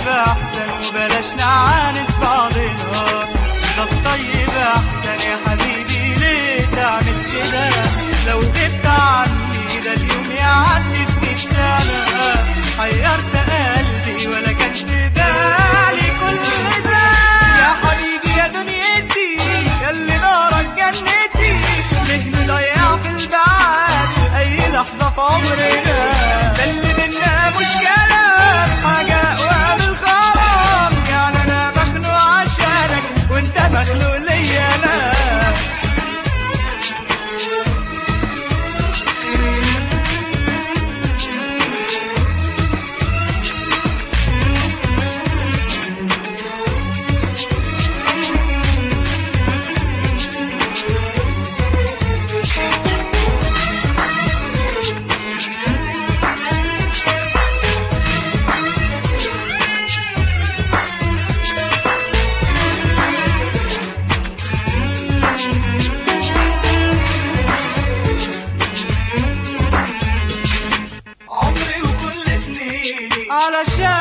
الطيب احسن وبلاش نعاند بعضنا ده الطيب احسن يا حبيبي ليه تعمل كده لو غبت عني ده اليوم يعدي في مية سنة حيرت قلبي ولا كان في بالي كل ده يا حبيبي يا دنيتي ياللي نارك جنتي ليه نضيع في البعاد اي لحظة في عمرنا ده اللي بينا مش كلام حاجة اقوى من الغرام يعني انا مخلوق عشانك وانت مخلوق ليا انا عمري وكل سنيني علشان